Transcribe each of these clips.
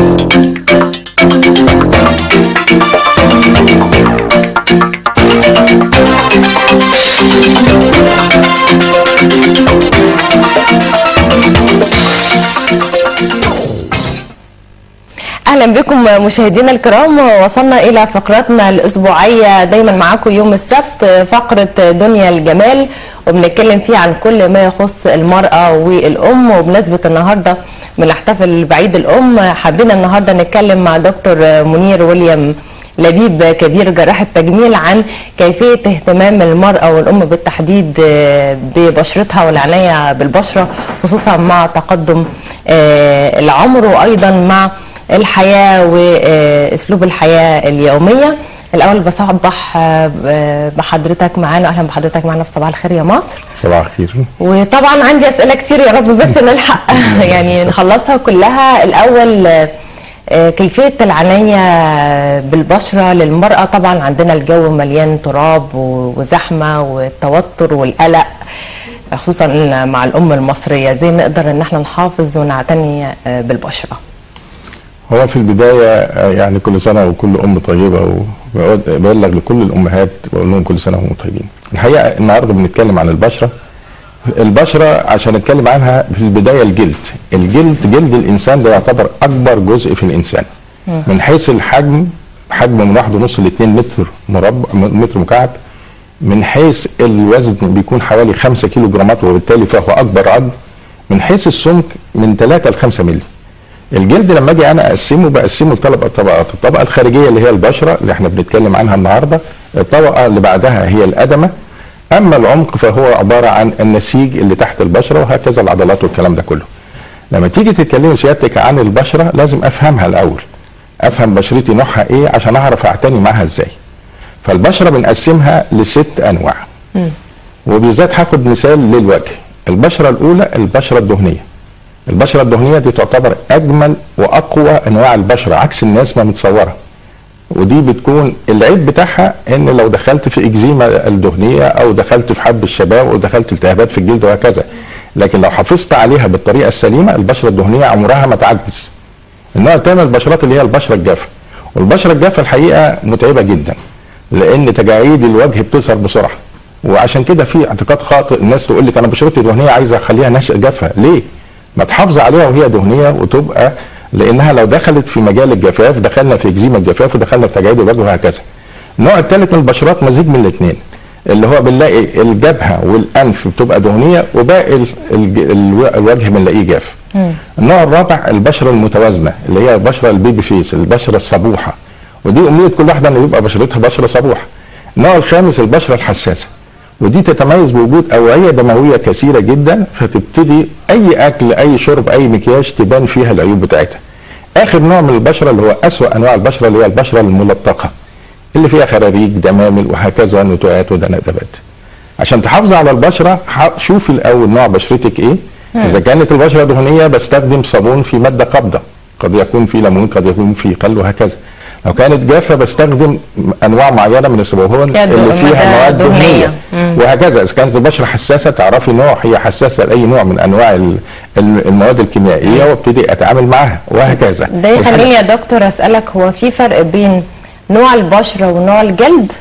اهلا بكم مشاهدينا الكرام وصلنا الى فقراتنا الاسبوعيه دايما معاكم يوم السبت فقره دنيا الجمال وبنتكلم فيها عن كل ما يخص المراه والام وبمناسبه النهارده بنحتفل بعيد الام حبينا النهارده نتكلم مع دكتور منير ويليام لبيب كبير جراح التجميل عن كيفيه اهتمام المراه والام بالتحديد ببشرتها والعنايه بالبشره خصوصا مع تقدم العمر وايضا مع الحياة وأسلوب الحياة اليومية الأول بصبح بحضرتك معانا أهلا بحضرتك معانا في صباح الخير يا مصر صباح الخير وطبعا عندي أسئلة كتير يا رب بس نلحق يعني نخلصها كلها الأول كيفية العناية بالبشرة للمرأة طبعا عندنا الجو مليان تراب وزحمة والتوتر والقلق خصوصا مع الأم المصرية زي نقدر إن احنا نحافظ ونعتني بالبشرة هو في البداية يعني كل سنة وكل أم طيبة وببلغ لكل الأمهات بقول لهم كل سنة وهم طيبين. الحقيقة النهاردة بنتكلم عن البشرة. البشرة عشان نتكلم عنها في البداية الجلد. الجلد جلد الإنسان ده يعتبر أكبر جزء في الإنسان. من حيث الحجم حجمه من واحد ونص ل 2 متر مربع متر مكعب. من حيث الوزن بيكون حوالي 5 كيلو جرامات وبالتالي فهو أكبر عظم. من حيث السمك من 3 ل 5 مللي. الجلد لما اجي انا اقسمه بقسمه لثلاث طبقات الطبقه الخارجيه اللي هي البشره اللي احنا بنتكلم عنها النهارده الطبقه اللي بعدها هي الادمه اما العمق فهو عباره عن النسيج اللي تحت البشره وهكذا العضلات والكلام ده كله لما تيجي تتكلمي سيادتك عن البشره لازم افهمها الاول افهم بشرتي نوعها ايه عشان اعرف اعتني معاها ازاي فالبشره بنقسمها لست انواع م. وبالذات هاخد مثال للوجه البشره الاولى البشره الدهنيه البشره الدهنيه دي تعتبر اجمل واقوى انواع البشره عكس الناس ما متصوره ودي بتكون العيب بتاعها ان لو دخلت في اكزيما الدهنيه او دخلت في حب الشباب او دخلت التهابات في الجلد وهكذا لكن لو حافظت عليها بالطريقه السليمه البشره الدهنيه عمرها ما تعجز النوع الثاني من البشرات اللي هي البشره الجافه والبشره الجافه الحقيقه متعبه جدا لان تجاعيد الوجه بتظهر بسرعه وعشان كده في اعتقاد خاطئ الناس تقول لك انا بشرتي دهنيه عايزه اخليها نشأ جافه ليه؟ ما تحافظ عليها وهي دهنيه وتبقى لانها لو دخلت في مجال الجفاف دخلنا في اكزيما الجفاف ودخلنا في تجاعيد الوجه وهكذا. النوع الثالث من البشرات مزيج من الاثنين اللي هو بنلاقي الجبهه والانف بتبقى دهنيه وباقي الوجه بنلاقيه جاف. النوع الرابع البشره المتوازنه اللي هي البشره البيبي فيس البشره الصبوحه ودي امنيه كل واحده ان يبقى بشرتها بشره صبوحه. النوع الخامس البشره الحساسه ودي تتميز بوجود اوعيه دمويه كثيره جدا فتبتدي اي اكل اي شرب اي مكياج تبان فيها العيوب بتاعتها. اخر نوع من البشره اللي هو اسوا انواع البشره اللي هي البشره الملطخه اللي فيها خراريج دمامل وهكذا نتوءات ودندبات. عشان تحافظ على البشره شوفي الاول نوع بشرتك ايه؟ اذا كانت البشره دهنيه بستخدم صابون في ماده قابضه قد يكون في ليمون قد يكون في خل وهكذا. لو كانت جافه بستخدم انواع معينه من الصابون اللي فيها مواد دهنيه وهكذا اذا كانت البشره حساسه تعرفي نوع هي حساسه لاي نوع من انواع المواد الكيميائيه وابتدي اتعامل معاها وهكذا ده يخليني يا دكتور اسالك هو في فرق بين نوع البشره ونوع الجلد؟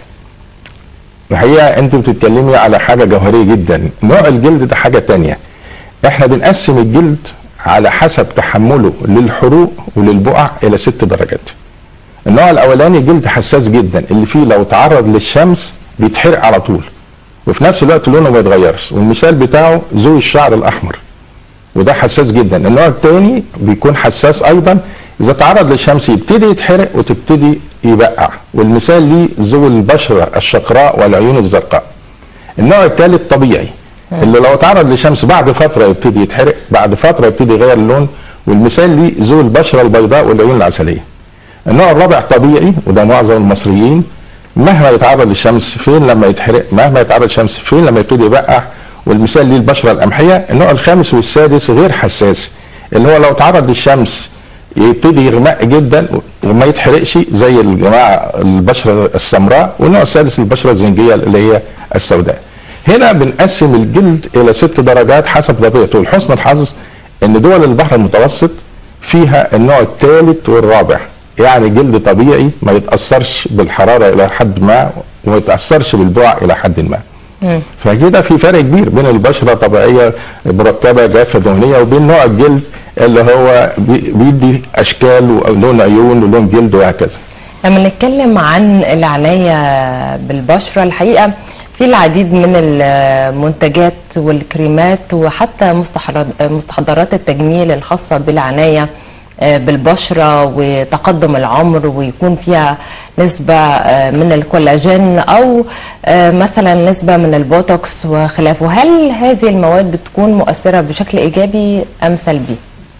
الحقيقه انت بتتكلمي على حاجه جوهريه جدا نوع الجلد ده حاجه تانية احنا بنقسم الجلد على حسب تحمله للحروق وللبقع الى ست درجات النوع الاولاني جلد حساس جدا اللي فيه لو تعرض للشمس بيتحرق على طول وفي نفس الوقت لونه ما يتغيرش والمثال بتاعه ذوي الشعر الاحمر وده حساس جدا النوع الثاني بيكون حساس ايضا اذا تعرض للشمس يبتدي يتحرق وتبتدي يبقع والمثال ليه ذوي البشره الشقراء والعيون الزرقاء النوع الثالث طبيعي اللي لو تعرض للشمس بعد فتره يبتدي يتحرق بعد فتره يبتدي يغير اللون والمثال ليه ذوي البشره البيضاء والعيون العسليه النوع الرابع طبيعي وده معظم المصريين مهما يتعرض للشمس فين لما يتحرق مهما يتعرض للشمس فين لما يبتدي يبقع والمثال ليه البشره القمحيه النوع الخامس والسادس غير حساس اللي هو لو تعرض للشمس يبتدي يغمق جدا وما يتحرقش زي الجماعه البشره السمراء والنوع السادس البشره الزنجيه اللي هي السوداء هنا بنقسم الجلد الى ست درجات حسب طبيعته لحسن الحظ ان دول البحر المتوسط فيها النوع الثالث والرابع يعني جلد طبيعي ما يتاثرش بالحراره الى حد ما وما يتاثرش بالبقع الى حد ما فكده في فرق كبير بين البشره طبيعيه مركبه جافه دهنيه وبين نوع الجلد اللي هو بي- بيدي اشكال ولون عيون ولون جلد وهكذا لما نتكلم عن العناية بالبشرة الحقيقة في العديد من المنتجات والكريمات وحتى مستحضرات- مستحضرات التجميل الخاصة بالعناية آه، بالبشرة وتقدم العمر ويكون فيها نسبة آه، من الكولاجين أو آه، مثلا نسبة من البوتوكس وخلافه هل هذه المواد بتكون مؤثرة بشكل إيجابي أم سلبي؟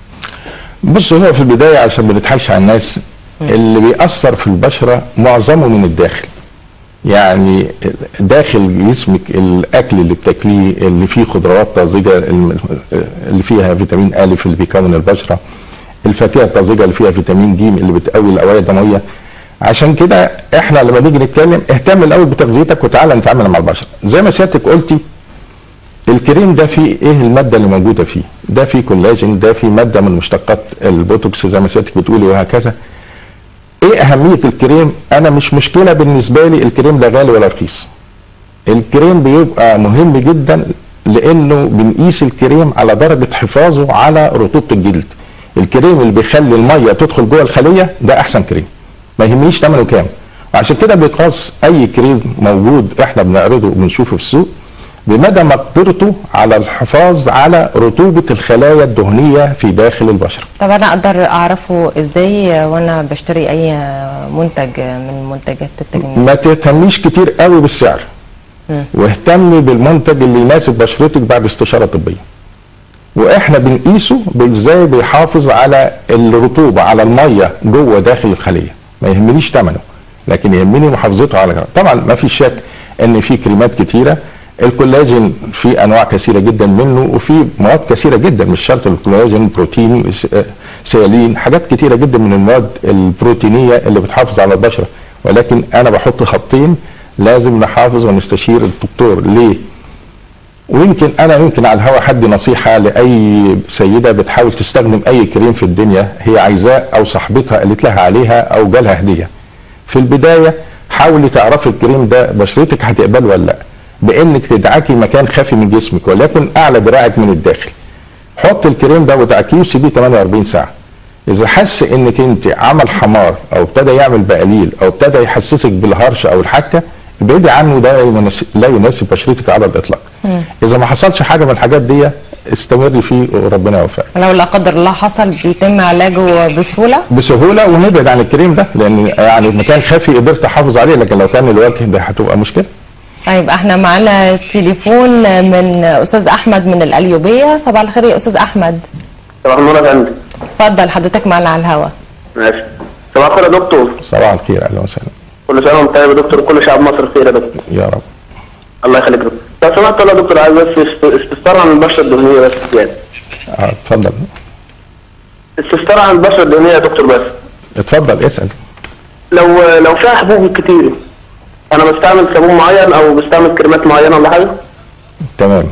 بص هو في البدايه عشان ما نضحكش على الناس اللي بيأثر في البشره معظمه من الداخل يعني داخل جسمك الاكل اللي بتاكليه اللي فيه خضروات طازجه الم- اللي فيها فيتامين ا اللي بيكون البشره الفاكهه الطازجه اللي فيها فيتامين د اللي بتقوي الاوعيه الدمويه عشان كده احنا لما نيجي نتكلم اهتم الاول بتغذيتك وتعالى نتعامل مع البشره زي ما سيادتك قلتي الكريم ده فيه ايه الماده اللي موجوده فيه ده فيه كولاجين ده فيه ماده من مشتقات البوتوكس زي ما سيادتك بتقولي وهكذا ايه اهميه الكريم انا مش مشكله بالنسبه لي الكريم لا غالي ولا رخيص الكريم بيبقى مهم جدا لانه بنقيس الكريم على درجه حفاظه على رطوبه الجلد الكريم اللي بيخلي الميه تدخل جوه الخليه ده احسن كريم ما يهمنيش ثمنه كام وعشان كده بيقاس اي كريم موجود احنا بنعرضه وبنشوفه في السوق بمدى مقدرته على الحفاظ على رطوبه الخلايا الدهنيه في داخل البشره طب انا اقدر اعرفه ازاي وانا بشتري اي منتج من منتجات التجميل ما تهتميش كتير قوي بالسعر واهتمي بالمنتج اللي يناسب بشرتك بعد استشاره طبيه واحنا بنقيسه ازاي بيحافظ على الرطوبه على الميه جوه داخل الخليه ما يهمنيش ثمنه لكن يهمني محافظته على طبعا ما في شك ان في كريمات كتيره الكولاجين في انواع كثيره جدا منه وفي مواد كثيره جدا مش شرط الكولاجين بروتين س- سيالين حاجات كتيره جدا من المواد البروتينيه اللي بتحافظ على البشره ولكن انا بحط خطين لازم نحافظ ونستشير الدكتور ليه ويمكن انا يمكن على الهوا حد نصيحه لاي سيده بتحاول تستخدم اي كريم في الدنيا هي عايزاه او صاحبتها قالت لها عليها او جالها هديه في البدايه حاولي تعرفي الكريم ده بشرتك هتقبله ولا لا بانك تدعكي مكان خافي من جسمك ولكن اعلى دراعك من الداخل حط الكريم ده ودعكيه وسيبيه 48 ساعه اذا حس انك انت عمل حمار او ابتدى يعمل بقليل او ابتدى يحسسك بالهرش او الحكه ابعدي عنه ده يناس- لا يناسب بشرتك على الاطلاق اذا ما حصلش حاجه من الحاجات دي استمري فيه وربنا يوفقك لو لا قدر الله حصل بيتم علاجه بسهوله بسهوله ونبعد عن الكريم ده لان يعني مكان خافي قدرت احافظ عليه لكن لو كان الوجه ده هتبقى مشكله طيب احنا معانا تليفون من استاذ احمد من القليوبيه صباح الخير يا استاذ احمد صباح النور يا فندم اتفضل حضرتك معانا على الهوا ماشي صباح الخير يا دكتور صباح الخير اهلا وسهلا كل سنه وانت طيب يا دكتور كل شعب مصر خير يا دكتور يا رب الله يخليك يا دكتور لو سمحت والله يا دكتور عايز بس است- استفسار عن البشره الدهنيه بس يعني اه اتفضل استفسار عن البشره الدهنيه يا دكتور بس اتفضل اسال لو لو فيها حبوب كتير انا بستعمل صابون معين او بستعمل كريمات معينه ولا حاجه تمام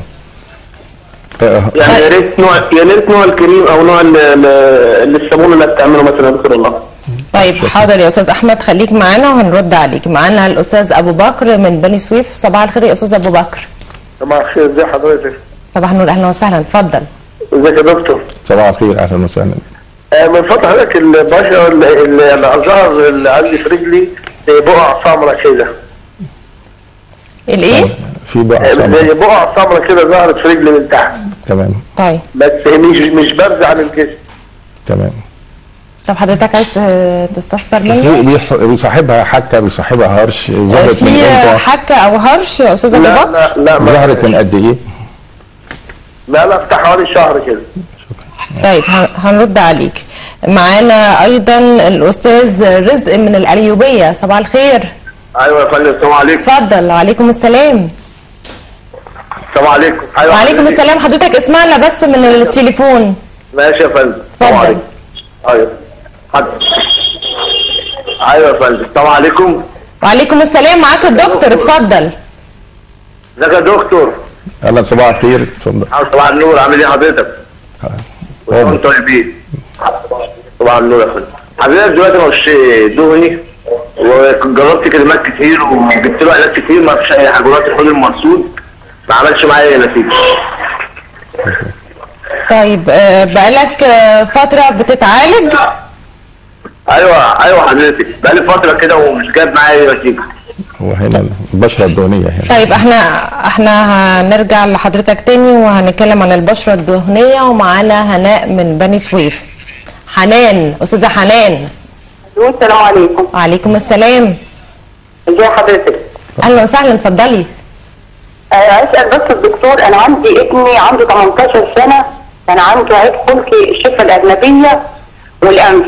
آه، يعني يا ريت نوع يا ريت نوع الكريم او نوع ال- ال- ال- الصابون اللي هتعمله مثلا يا دكتور الله طيب حاضر يا استاذ احمد خليك معانا وهنرد عليك معانا الاستاذ ابو بكر من بني سويف صباح الخير يا استاذ ابو بكر صباح الخير ازي حضرتك صباح النور اهلا وسهلا اتفضل ازيك يا دكتور صباح الخير اهلا وسهلا آه، من فترة حضرتك البشرة اللي اللي اللي ظهر اللي عندي في رجلي زي بقع سمرة كده الايه في بقى آه، سمرة. زي بقع سمرة كده ظهرت في رجلي من تحت تمام طيب بس هي مش مش بارزة عن الجسم تمام طب حضرتك عايز ت- تستفسر في مني بيحص- بيصاحبها حكه بيصاحبها هرش ظهرت من في امتى حكه او هرش يا استاذ ابو لا بكر لا لا ما- ظهرت من قد ايه لا لا بتاع حوالي شهر كده طيب هن- هنرد عليك معانا ايضا الاستاذ رزق من القليوبيه صباح الخير ايوه يا فندم السلام عليكم اتفضل وعليكم السلام السلام عليكم ايوه وعليكم حضرتك. السلام حضرتك اسمعنا بس من التليفون ماشي يا فندم السلام اتفضل. عليكم ايوه حد ايوه يا فندم السلام عليكم وعليكم السلام معاك الدكتور اتفضل ازيك يا دكتور اهلا صباح الخير اتفضل صباح النور عامل ايه حضرتك؟ اتفضل. وانتم طيبين صباح النور يا فندم حضرتك دلوقتي انا مش دهني وجربت كلمات كتير وجبت له علاج كتير ما فيش اي حاجه جربت الحوض المرصود ما عملش معايا نتيجه طيب آه، بقالك آه، فترة بتتعالج ايوه ايوه حضرتك بقالي فتره كده ومش جايب معايا نتيجه هو هنا البشره الدهنيه هنا طيب احنا احنا هنرجع لحضرتك تاني وهنتكلم عن البشرة الدهنية ومعانا هناء من بني سويف حنان استاذة حنان السلام عليكم وعليكم السلام ازي حضرتك اهلا وسهلا اتفضلي آه، اسال بس الدكتور انا عندي ابني عنده 18 سنه كان عنده عيب خلقي الشفه الاجنبيه والانف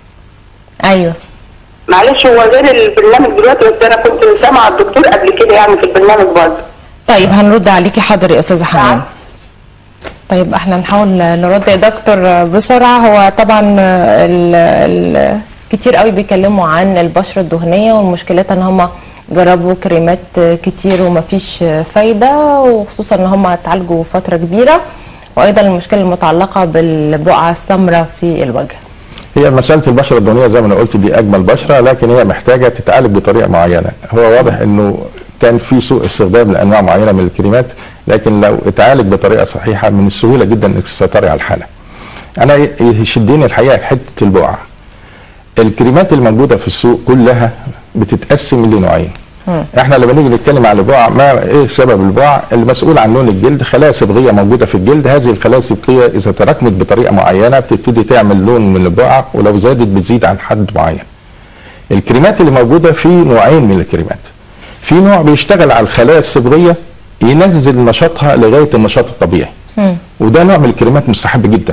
ايوه معلش هو غير البرنامج دلوقتي بس انا كنت سامعه الدكتور قبل كده يعني في البرنامج برضه طيب هنرد عليكي حاضر يا استاذه حنان نعم. طيب احنا نحاول نرد يا دكتور بسرعه هو طبعا ال ال كتير قوي بيتكلموا عن البشره الدهنيه والمشكلات ان هم جربوا كريمات كتير ومفيش فايده وخصوصا ان هم اتعالجوا فتره كبيره وايضا المشكله المتعلقه بالبقعه السمراء في الوجه هي مساله البشره الدهنيه زي ما انا قلت دي اجمل بشره لكن هي محتاجه تتعالج بطريقه معينه هو واضح انه كان في سوء استخدام لانواع معينه من الكريمات لكن لو اتعالج بطريقه صحيحه من السهوله جدا انك تسيطري على الحاله انا يشدني الحقيقه حته البقعه الكريمات الموجوده في السوق كلها بتتقسم لنوعين احنا لما نيجي نتكلم على البقع ما ايه سبب البقع المسؤول عن لون الجلد خلايا صبغيه موجوده في الجلد هذه الخلايا الصبغيه اذا تراكمت بطريقه معينه بتبتدي تعمل لون من البقع ولو زادت بتزيد عن حد معين الكريمات اللي موجوده في نوعين من الكريمات في نوع بيشتغل على الخلايا الصبغيه ينزل نشاطها لغايه النشاط الطبيعي وده نوع من الكريمات مستحب جدا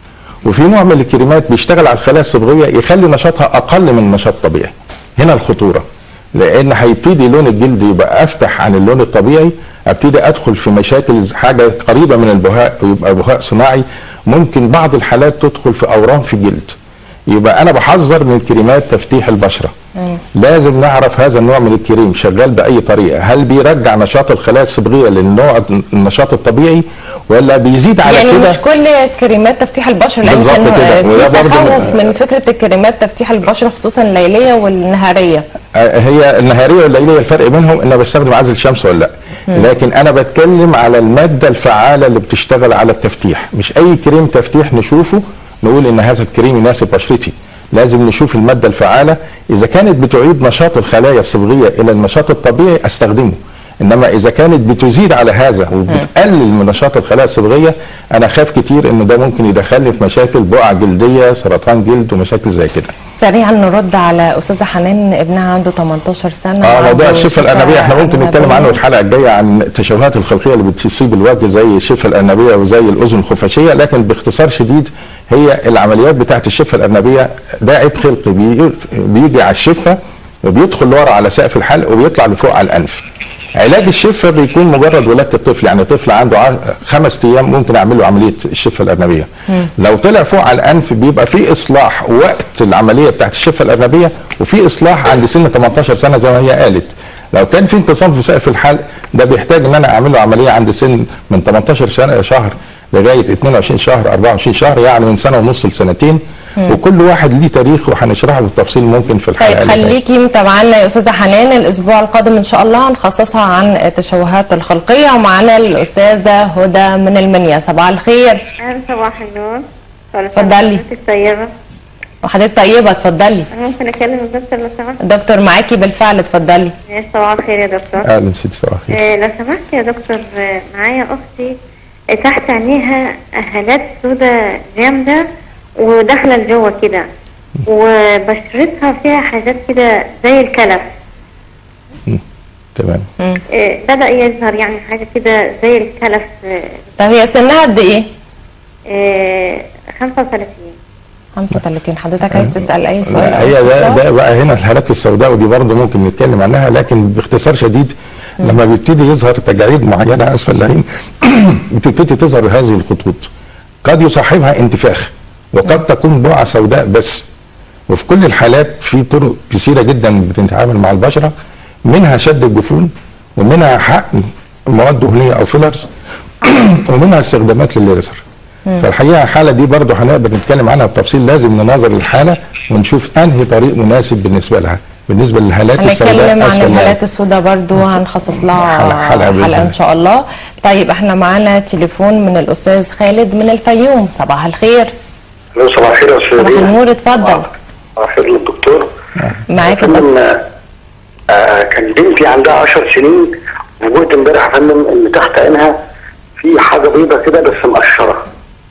وفي نوع من الكريمات بيشتغل على الخلايا الصبغيه يخلي نشاطها اقل من النشاط الطبيعي هنا الخطوره لان هيبتدي لون الجلد يبقى افتح عن اللون الطبيعي ابتدي ادخل في مشاكل حاجه قريبه من البهاء ويبقى بهاء صناعي ممكن بعض الحالات تدخل في اورام في الجلد يبقى انا بحذر من كريمات تفتيح البشره لازم نعرف هذا النوع من الكريم شغال باي طريقه هل بيرجع نشاط الخلايا الصبغيه للنوع النشاط الطبيعي ولا بيزيد على يعني كده مش كل كريمات تفتيح البشره لان بالظبط كان كده. وده في برضه تخوف من- من فكره الكريمات تفتيح البشره خصوصا الليليه والنهاريه آه، هي النهاريه والليليه الفرق بينهم ان انا بستخدم عزل شمس ولا لا لكن انا بتكلم على الماده الفعاله اللي بتشتغل على التفتيح مش اي كريم تفتيح نشوفه نقول ان هذا الكريم يناسب بشرتي لازم نشوف الماده الفعاله اذا كانت بتعيد نشاط الخلايا الصبغيه الى النشاط الطبيعي استخدمه انما اذا كانت بتزيد على هذا وبتقلل من نشاط الخلايا الصبغيه انا خاف كتير ان ده ممكن يدخلني في مشاكل بقع جلديه سرطان جلد ومشاكل زي كده سريعا نرد على استاذه حنان ابنها عنده 18 سنه اه موضوع وعنده الشفه شفة الارنبيه احنا ممكن نتكلم عنه أرنبية. الحلقه الجايه عن التشوهات الخلقيه اللي بتصيب الوجه زي الشفه الارنبيه وزي الاذن الخفاشيه لكن باختصار شديد هي العمليات بتاعه الشفه الارنبيه ده عيب خلقي بي- بيجي على الشفه وبيدخل لورا على سقف الحلق وبيطلع لفوق على الانف علاج الشفه بيكون مجرد ولاده الطفل يعني طفل عنده ع- خمس ايام ممكن اعمل له عمليه الشفه الارنبيه لو طلع فوق على الانف بيبقى في اصلاح وقت العمليه بتاعت الشفه الارنبيه وفي اصلاح عند سن 18 سنه زي ما هي قالت لو كان في انقسام في سقف الحلق ده بيحتاج ان انا اعمل له عمليه عند سن من 18 سنه شهر لغايه 22 شهر 24 شهر يعني من سنه ونص لسنتين وكل واحد ليه تاريخ وهنشرحه بالتفصيل ممكن في الحلقه طيب اللي جاية. خليكي متابعانا يا استاذه حنان الاسبوع القادم ان شاء الله هنخصصها عن التشوهات الخلقيه ومعانا الاستاذه هدى من المنيا صباح الخير أهلا صباح النور اتفضلي. حضرتك طيبة وحضرتك طيبه اتفضلي أنا ممكن أكلم الدكتور لو سمحت الدكتور معاكي بالفعل اتفضلي ماشي، صباح الخير يا دكتور اهلا ست صباح الخير آه لو سمحت يا دكتور آه، معايا أختي آه، تحت عينيها هالات سودة جامدة وداخلة لجوه كده وبشرتها فيها حاجات كده زي الكلف تمام آه بدأ يظهر يعني حاجة كده زي الكلف آه، طب هي سنها قد ايه؟ آه 35 35 حضرتك عايز تسال اي سؤال لا أو هي ده, استفسار؟ ده بقى هنا الهالات السوداء ودي برضه ممكن نتكلم عنها لكن باختصار شديد لما بيبتدي يظهر تجاعيد معينه اسفل العين بتبتدي تظهر هذه الخطوط قد يصاحبها انتفاخ وقد تكون بقعه سوداء بس وفي كل الحالات في طرق كثيره جدا بتتعامل مع البشره منها شد الجفون ومنها حقن مواد دهنيه او فيلرز ومنها استخدامات للليزر فالحقيقه الحاله دي برضه هنقدر نتكلم عنها بتفصيل لازم نناظر الحاله ونشوف انهي طريق مناسب بالنسبه لها بالنسبه للهالات السوداء هنتكلم عن أسفل الهالات السوداء برضو هنخصص لها حلقة- حلقة بإذن حلقه ان الله. شاء الله طيب احنا معانا تليفون من الاستاذ خالد من الفيوم صباح الخير لو صباح الخير يا استاذ صباح دينا. النور اتفضل صباح الخير للدكتور معاك يا فندم، دكتور آه كان بنتي عندها 10 سنين وجئت امبارح يا فندم ان تحت عينها في حاجه بيضه كده بس مقشره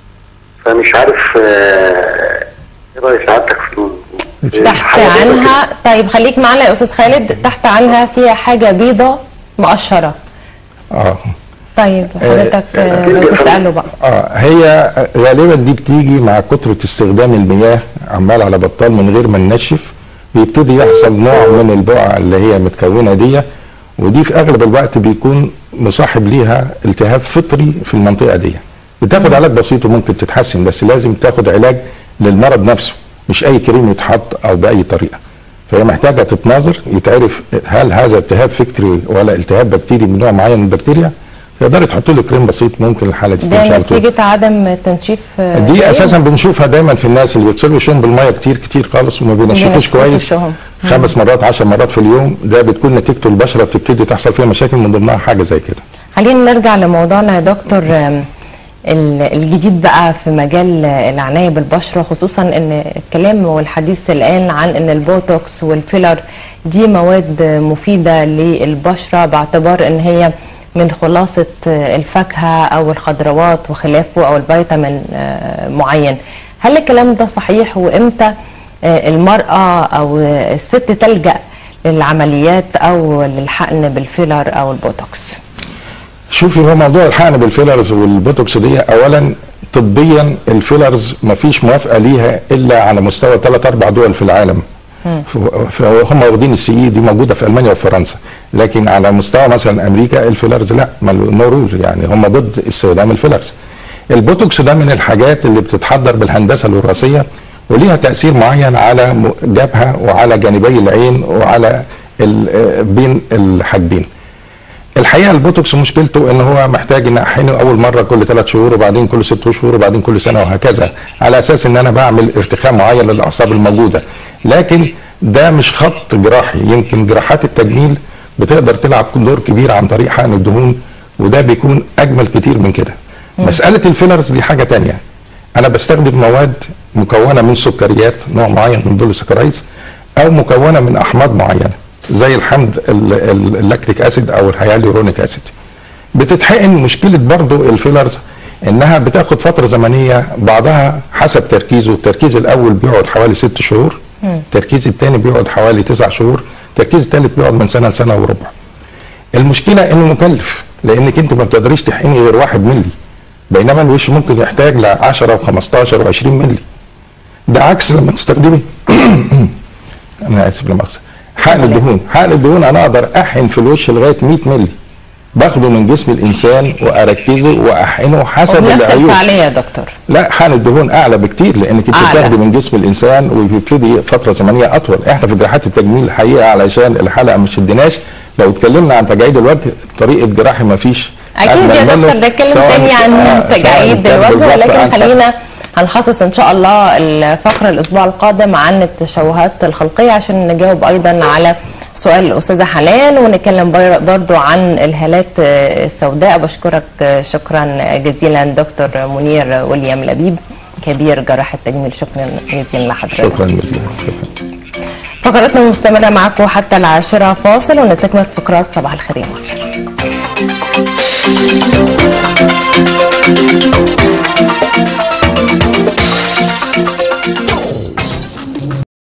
فمش عارف آه، ايه راي سعادتك في ال- في تحت حاجة بيضة عنها طيب خليك معانا يا استاذ خالد تحت عنها فيها حاجه بيضه مقشره اه طيب حضرتك آه، آه، تساله بقى اه هي غالبا دي بتيجي مع كثره استخدام المياه عمال على بطال من غير ما ننشف بيبتدي يحصل نوع من البقع اللي هي متكونه دي ودي في اغلب الوقت بيكون مصاحب ليها التهاب فطري في المنطقه دي بتاخد علاج بسيط وممكن تتحسن بس لازم تاخد علاج للمرض نفسه مش اي كريم يتحط او باي طريقه فهي محتاجه تتناظر يتعرف هل هذا التهاب فكري ولا التهاب بكتيري من نوع معين من البكتيريا تقدري تحط له كريم بسيط ممكن الحاله دي ده تمشي على طول. نتيجه عدم تنشيف آه، دي العين؟ اساسا بنشوفها دايما في الناس اللي بيغسلوا وشهم بالميه كتير كتير خالص وما بينشفوش بينشفوش كويس وشهم. خمس مرات عشر مرات في اليوم ده بتكون نتيجته البشره بتبتدي تحصل فيها مشاكل من ضمنها حاجه زي كده خلينا نرجع لموضوعنا يا دكتور آم، ال- الجديد بقى في مجال العناية بالبشرة خصوصا ان الكلام والحديث الآن عن ان البوتوكس والفيلر دي مواد مفيدة للبشرة باعتبار ان هي من خلاصة الفاكهة او الخضروات وخلافه او الفيتامين آه، معين هل الكلام ده صحيح وامتى آه، المرأة او الست تلجأ للعمليات او للحقن بالفيلر او البوتوكس شوفي هو موضوع الحقن بالفيلرز والبوتوكس دي اولا طبيا الفيلرز ما فيش موافقه ليها الا على مستوى ثلاث اربع دول في العالم فهم واخدين السي اي دي موجوده في المانيا وفرنسا لكن على مستوى مثلا امريكا الفيلرز لا نو رول يعني هم ضد استخدام الفيلرز البوتوكس ده من الحاجات اللي بتتحضر بالهندسه الوراثيه وليها تاثير معين على م- جبهه وعلى جانبي العين وعلى ال- بين الحاجبين الحقيقه البوتوكس مشكلته ان هو محتاج ان احقنه اول مره كل ثلاث شهور وبعدين كل ست شهور وبعدين كل سنه وهكذا على اساس ان انا بعمل ارتخاء معين للاعصاب الموجوده لكن ده مش خط جراحي يمكن جراحات التجميل بتقدر تلعب دور كبير عن طريق حقن الدهون وده بيكون اجمل كتير من كده مساله الفيلرز دي حاجه تانية انا بستخدم مواد مكونه من سكريات نوع معين من دول السكرايز او مكونه من احماض معينه زي الحمض ال- ال- اللاكتيك اسيد او الهيالورونيك اسيد بتتحقن مشكله برضو الفيلرز انها بتاخد فتره زمنيه بعضها حسب تركيزه التركيز الاول بيقعد حوالي ست شهور التركيز الثاني بيقعد حوالي تسع شهور التركيز الثالث بيقعد من سنه لسنه وربع المشكله انه مكلف لانك انت ما بتقدريش تحقني غير واحد ملي بينما الوش ممكن يحتاج ل 10 و15 و20 ملي ده عكس لما تستخدمي انا اسف لما اقصد حقن الدهون حقن الدهون انا اقدر احقن في الوش لغايه 100 ملي باخده من جسم الانسان واركزه واحقنه حسب وبنفس العيوب الفعالية يا دكتور لا حقن الدهون اعلى بكتير لانك انت أعلى. بتاخدي من جسم الانسان وبيبتدي فتره زمنيه اطول احنا في جراحات التجميل الحقيقه علشان الحلقه ما شدناش لو اتكلمنا عن تجاعيد الوجه طريقه جراحي ما فيش اكيد يا دكتور نتكلم تاني عن تجاعيد الوجه لكن خلينا هنخصص ان شاء الله الفقره الاسبوع القادم عن التشوهات الخلقيه عشان نجاوب ايضا على سؤال الاستاذه حنان ونتكلم بر- برضو عن الهالات السوداء بشكرك شكرا جزيلا دكتور منير ويليام لبيب كبير جراح التجميل شكرا جزيلا لحضرتك شكرا جزيلا شكرا. فقراتنا مستمرة معكم حتى العاشرة فاصل ونستكمل فقرات صباح الخير يا مصر